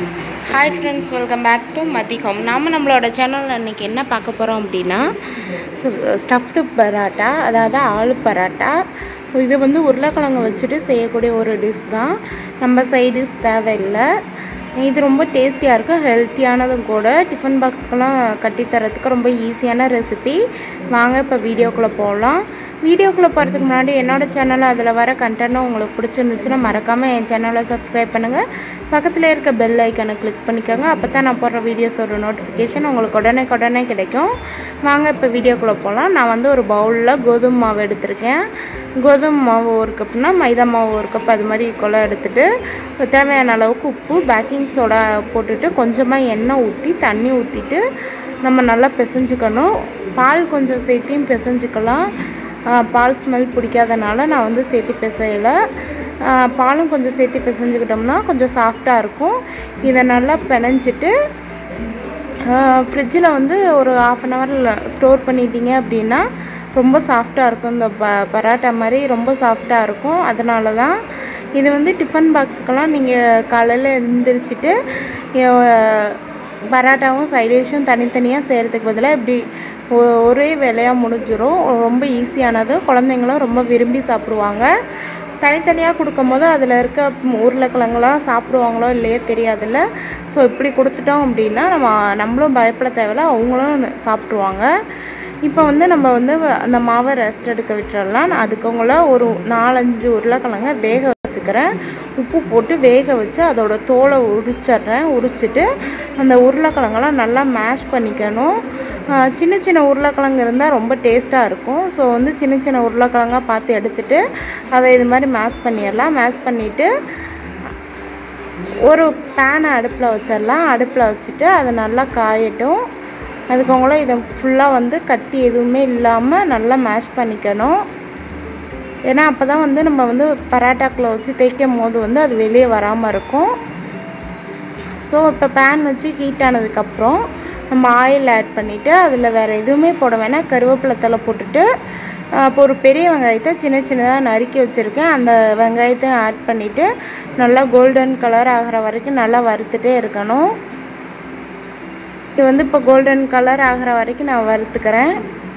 hi friends welcome back to Mathi home நாம் நம்மளோட சேனலில் இன்றைக்கி என்ன பார்க்க போகிறோம் அப்படின்னா ஸ்டஃப்டு பராட்டா அதாவது ஆலு பராட்டா ஸோ இது வந்து உருளைக்கிழங்கு வச்சுட்டு செய்யக்கூடிய ஒரு டிஷ் தான் நம்ம சைடிஷ் தேவையில்லை இது ரொம்ப டேஸ்டியாக இருக்கும் ஹெல்த்தியானதும் கூட டிஃபன் பாக்ஸ்க்கெலாம் கட்டித்தரத்துக்கு ரொம்ப ஈஸியான ரெசிபி வாங்க இப்போ வீடியோக்குள்ளே போகலாம் வீடியோக்குள்ளே போகிறதுக்கு முன்னாடி என்னோடய சேனலில் அதில் வர கண்டென்ட்டும் உங்களுக்கு பிடிச்சிருந்துச்சுன்னா மறக்காமல் என் சேனலை சப்ஸ்கிரைப் பண்ணுங்கள் பக்கத்தில் இருக்க பெல் ஐக்கனை கிளிக் பண்ணிக்கோங்க அப்போ தான் நான் போடுற வீடியோஸோட நோட்டிஃபிகேஷன் உங்களுக்கு உடனே உடனே கிடைக்கும் வாங்க இப்போ வீடியோக்குள்ளே போகலாம் நான் வந்து ஒரு பவுலில் கோதுமை மாவு எடுத்திருக்கேன் கோதுமை மாவு ஒரு கப்னா மைதா மாவு ஒரு கப் அது மாதிரி கொலை எடுத்துகிட்டு தேவையான அளவுக்கு உப்பு பேக்கிங் சோடா போட்டுட்டு கொஞ்சமாக எண்ணெய் ஊற்றி தண்ணி ஊற்றிட்டு நம்ம நல்லா பிசைஞ்சுக்கணும் பால் கொஞ்சம் சேர்த்தியும் பிசைஞ்சுக்கலாம் பால் ஸ்மெல் பிடிக்காதனால நான் வந்து சேர்த்து பிசையலை பாலும் கொஞ்சம் சேர்த்து பிசைஞ்சுக்கிட்டோம்னா கொஞ்சம் சாஃப்டாக இருக்கும் இதை நல்லா பிணைஞ்சிட்டு ஃப்ரிட்ஜில் வந்து ஒரு ஆஃப் அன் ஹவர் ஸ்டோர் பண்ணிட்டீங்க அப்படின்னா ரொம்ப சாஃப்டாக இருக்கும் இந்த ப பரோட்டா மாதிரி ரொம்ப சாஃப்டாக இருக்கும் அதனால தான் இது வந்து டிஃபன் பாக்ஸுக்கெல்லாம் நீங்கள் காலையில் எழுந்திரிச்சிட்டு பரோட்டாவும் சைடிஷும் தனித்தனியாக செய்கிறதுக்கு பதிலாக இப்படி ஒரே வேலையாக முடிஞ்சிடும் ரொம்ப ஈஸியானது குழந்தைங்களும் ரொம்ப விரும்பி சாப்பிடுவாங்க தனித்தனியாக கொடுக்கும் போது அதில் இருக்க உருளைக்கிழங்குலாம் சாப்பிடுவாங்களோ இல்லையோ தெரியாதுல்ல ஸோ இப்படி கொடுத்துட்டோம் அப்படின்னா நம்ம நம்மளும் பயப்பட தேவையில்ல அவங்களும் சாப்பிட்ருவாங்க இப்போ வந்து நம்ம வந்து அந்த மாவை ரெஸ்ட் எடுக்க விட்டுறலாம் அதுக்குங்கள ஒரு நாலஞ்சு உருளைக்கிழங்க வேக வச்சுக்கிறேன் உப்பு போட்டு வேக வச்சு அதோட தோலை உரிச்சிட்றேன் உரிச்சிட்டு அந்த உருளைக்கிழங்கெல்லாம் நல்லா மேஷ் பண்ணிக்கணும் சின்ன சின்ன உருளைக்கிழங்கு இருந்தால் ரொம்ப டேஸ்ட்டாக இருக்கும் ஸோ வந்து சின்ன சின்ன உருளைக்கிழங்காக பார்த்து எடுத்துகிட்டு அதை இது மாதிரி மேஷ் பண்ணிடலாம் மேஷ் பண்ணிவிட்டு ஒரு பேனை அடுப்பில் வச்சிடலாம் அடுப்பில் வச்சுட்டு அதை நல்லா காயட்டும் அதுக்கவங்கள இதை ஃபுல்லாக வந்து கட்டி எதுவுமே இல்லாமல் நல்லா மேஷ் பண்ணிக்கணும் ஏன்னா அப்போ தான் வந்து நம்ம வந்து பரோட்டாக்கில் வச்சு தேய்க்கும் போது வந்து அது வெளியே வராமல் இருக்கும் ஸோ இப்போ பேன் வச்சு ஹீட் ஆனதுக்கப்புறம் நம்ம ஆயில் ஆட் பண்ணிவிட்டு அதில் வேறு எதுவுமே போட வேணாம் கருவேப்பிலை தலை போட்டுட்டு இப்போ ஒரு பெரிய வெங்காயத்தை சின்ன சின்னதாக நறுக்கி வச்சுருக்கேன் அந்த வெங்காயத்தை ஆட் பண்ணிவிட்டு நல்லா கோல்டன் கலர் ஆகிற வரைக்கும் நல்லா வறுத்துட்டே இருக்கணும் இது வந்து இப்போ கோல்டன் கலர் ஆகிற வரைக்கும் நான் வறுத்துக்கிறேன்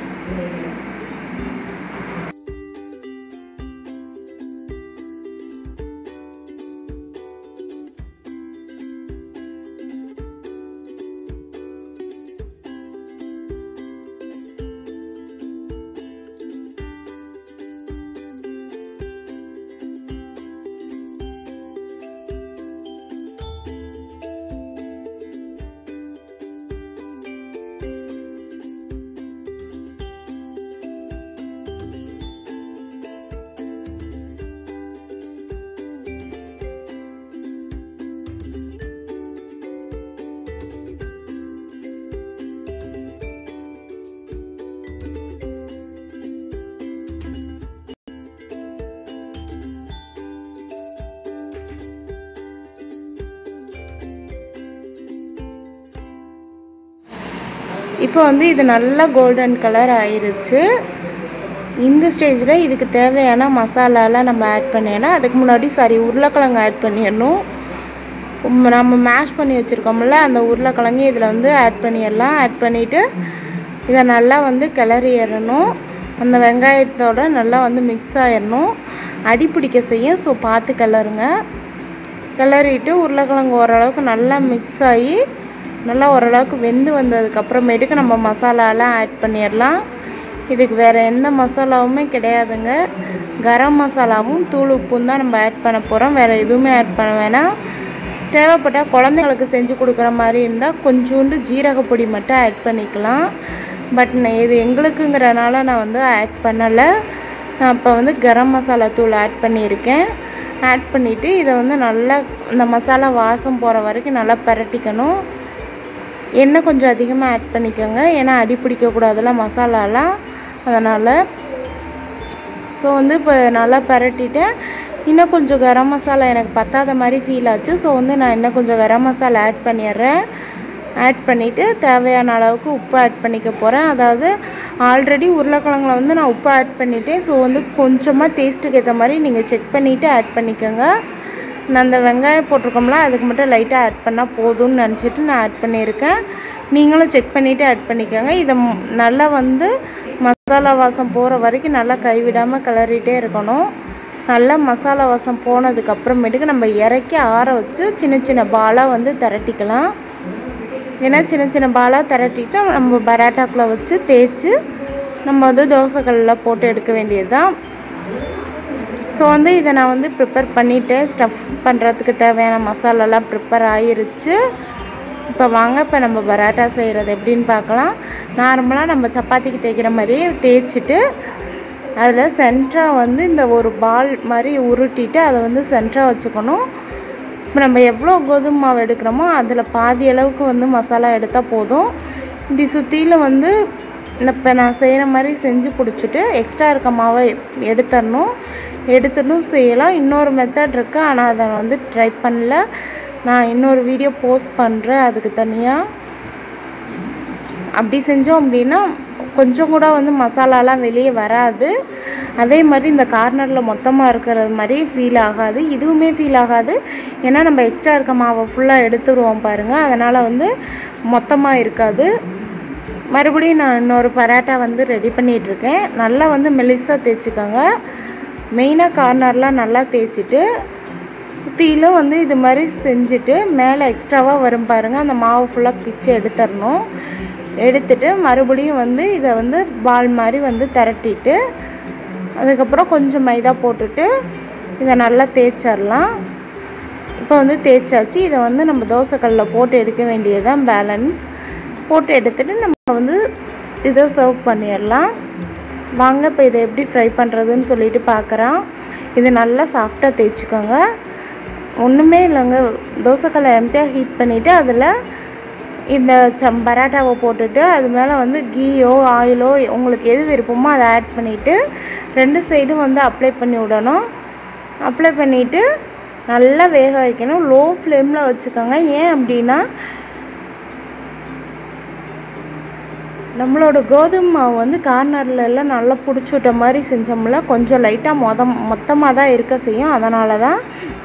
இப்போ வந்து இது நல்லா கோல்டன் கலர் ஆயிருச்சு இந்த ஸ்டேஜில் இதுக்கு தேவையான மசாலாலாம் நம்ம ஆட் பண்ணிடலாம் அதுக்கு முன்னாடி சாரி உருளைக்கிழங்கு ஆட் பண்ணிடணும் நம்ம மேஷ் பண்ணி வச்சுருக்கோம்ல அந்த உருளைக்கிழங்கு இதில் வந்து ஆட் பண்ணிடலாம் ஆட் பண்ணிவிட்டு இதை நல்லா வந்து கிளறி ஏறணும் அந்த வெங்காயத்தோட நல்லா வந்து மிக்ஸ் ஆயிடணும் அடி பிடிக்க செய்யும் ஸோ பார்த்து கிளறுங்க கிளறிட்டு உருளைக்கிழங்கு ஓரளவுக்கு நல்லா மிக்ஸ் ஆகி நல்லா ஓரளவுக்கு வெந்து வந்ததுக்கப்புறமேட்டுக்கு நம்ம மசாலாலாம் ஆட் பண்ணிடலாம் இதுக்கு வேறு எந்த மசாலாவுமே கிடையாதுங்க கரம் மசாலாவும் தூள் உப்பும் தான் நம்ம ஆட் பண்ண போகிறோம் வேறு எதுவுமே ஆட் பண்ண வேணாம் தேவைப்பட்டால் குழந்தைங்களுக்கு செஞ்சு கொடுக்குற மாதிரி இருந்தால் கொஞ்சோண்டு ஜீரகப்பொடி மட்டும் ஆட் பண்ணிக்கலாம் பட் நான் இது எங்களுக்குங்கிறனால நான் வந்து ஆட் பண்ணலை நான் இப்போ வந்து கரம் மசாலா தூள் ஆட் பண்ணியிருக்கேன் ஆட் பண்ணிவிட்டு இதை வந்து நல்லா இந்த மசாலா வாசம் போகிற வரைக்கும் நல்லா பரட்டிக்கணும் எண்ணெய் கொஞ்சம் அதிகமாக ஆட் பண்ணிக்கோங்க ஏன்னா அடி பிடிக்கக்கூடாதுல மசாலாலாம் அதனால் ஸோ வந்து இப்போ நல்லா பரட்டிட்டேன் இன்னும் கொஞ்சம் கரம் மசாலா எனக்கு பத்தாத மாதிரி ஃபீல் ஆச்சு ஸோ வந்து நான் இன்னும் கொஞ்சம் கரம் மசாலா ஆட் பண்ணிடுறேன் ஆட் பண்ணிவிட்டு தேவையான அளவுக்கு உப்பு ஆட் பண்ணிக்க போகிறேன் அதாவது ஆல்ரெடி உருளைக்கிழங்குல வந்து நான் உப்பு ஆட் பண்ணிட்டேன் ஸோ வந்து கொஞ்சமாக டேஸ்ட்டுக்கு ஏற்ற மாதிரி நீங்கள் செக் பண்ணிவிட்டு ஆட் பண்ணிக்கோங்க நான் அந்த வெங்காயம் போட்டிருக்கோம்ல அதுக்கு மட்டும் லைட்டாக ஆட் பண்ணால் போதும்னு நினச்சிட்டு நான் ஆட் பண்ணியிருக்கேன் நீங்களும் செக் பண்ணிவிட்டு ஆட் பண்ணிக்கோங்க இதை ம்- நல்லா வந்து மசாலா வாசம் போகிற வரைக்கும் நல்லா கைவிடாமல் கிளறிட்டே இருக்கணும் நல்லா மசாலா வாசம் போனதுக்கு அப்புறமேட்டுக்கு நம்ம இறக்கி ஆற வச்சு சின்ன சின்ன பாலாக வந்து திரட்டிக்கலாம் ஏன்னா சின்ன சின்ன பாலாக திரட்டிட்டு நம்ம பராட்டாக்குள்ள வச்சு தேய்ச்சி நம்ம வந்து தோசைக்கல்லில் போட்டு எடுக்க வேண்டியது தான் ஸோ வந்து இதை நான் வந்து ப்ரிப்பேர் பண்ணிவிட்டேன் ஸ்டஃப் பண்ணுறதுக்கு தேவையான மசாலாலாம் ப்ரிப்பேர் ஆயிருச்சு இப்போ வாங்க இப்போ நம்ம பராட்டா செய்கிறது எப்படின்னு பார்க்கலாம் நார்மலாக நம்ம சப்பாத்திக்கு தேய்க்கிற மாதிரியே தேய்ச்சிட்டு அதில் சென்டராக வந்து இந்த ஒரு பால் மாதிரி உருட்டிட்டு அதை வந்து சென்டராக வச்சுக்கணும் இப்போ நம்ம எவ்வளோ கோதுமை மாவு எடுக்கிறோமோ அதில் பாதி அளவுக்கு வந்து மசாலா எடுத்தால் போதும் இப்படி சுற்றிலும் வந்து இப்போ நான் செய்கிற மாதிரி செஞ்சு பிடிச்சிட்டு எக்ஸ்ட்ரா இருக்க மாவை எடுத்துடணும் எடுத்துட்டும் செய்யலாம் இன்னொரு மெத்தட் இருக்குது ஆனால் அதை வந்து ட்ரை பண்ணல நான் இன்னொரு வீடியோ போஸ்ட் பண்ணுறேன் அதுக்கு தனியாக அப்படி செஞ்சோம் அப்படின்னா கொஞ்சம் கூட வந்து மசாலாலாம் வெளியே வராது அதே மாதிரி இந்த கார்னரில் மொத்தமாக இருக்கிறது மாதிரி ஃபீல் ஆகாது இதுவுமே ஃபீல் ஆகாது ஏன்னா நம்ம எக்ஸ்ட்ரா இருக்க மாவை ஃபுல்லாக எடுத்துருவோம் பாருங்கள் அதனால் வந்து மொத்தமாக இருக்காது மறுபடியும் நான் இன்னொரு பரோட்டா வந்து ரெடி பண்ணிகிட்ருக்கேன் நல்லா வந்து மெலிசாக தேய்ச்சிக்கோங்க மெயினாக கார்னர்லாம் நல்லா தேய்ச்சிட்டு சுற்றிலும் வந்து இது மாதிரி செஞ்சுட்டு மேலே எக்ஸ்ட்ராவாக வரும் பாருங்கள் அந்த மாவு ஃபுல்லாக பிச்சு எடுத்துடணும் எடுத்துட்டு மறுபடியும் வந்து இதை வந்து பால் மாதிரி வந்து திரட்டிட்டு அதுக்கப்புறம் கொஞ்சம் மைதா போட்டுட்டு இதை நல்லா தேய்ச்சிடலாம் இப்போ வந்து தேய்ச்சாச்சு இதை வந்து நம்ம தோசைக்கல்லில் போட்டு எடுக்க வேண்டியதுதான் பேலன்ஸ் போட்டு எடுத்துட்டு நம்ம வந்து இதை சர்வ் பண்ணிடலாம் வாங்க இப்போ இதை எப்படி ஃப்ரை பண்ணுறதுன்னு சொல்லிட்டு பார்க்குறோம் இது நல்லா சாஃப்டாக தேய்ச்சிக்கோங்க ஒன்றுமே இல்லைங்க தோசைக்கல்லை எம்டியாக ஹீட் பண்ணிவிட்டு அதில் இந்த சம் பராட்டாவை போட்டுட்டு அது மேலே வந்து கீயோ ஆயிலோ உங்களுக்கு எது விருப்பமோ அதை ஆட் பண்ணிவிட்டு ரெண்டு சைடும் வந்து அப்ளை பண்ணி விடணும் அப்ளை பண்ணிவிட்டு நல்லா வேக வைக்கணும் லோ ஃப்ளேமில் வச்சுக்கோங்க ஏன் அப்படின்னா நம்மளோட கோதுமை மாவு வந்து கார்னர்ல எல்லாம் நல்லா பிடிச்சி விட்ட மாதிரி செஞ்சோம்ல கொஞ்சம் லைட்டாக மொத மொத்தமாக தான் இருக்க செய்யும் அதனால தான்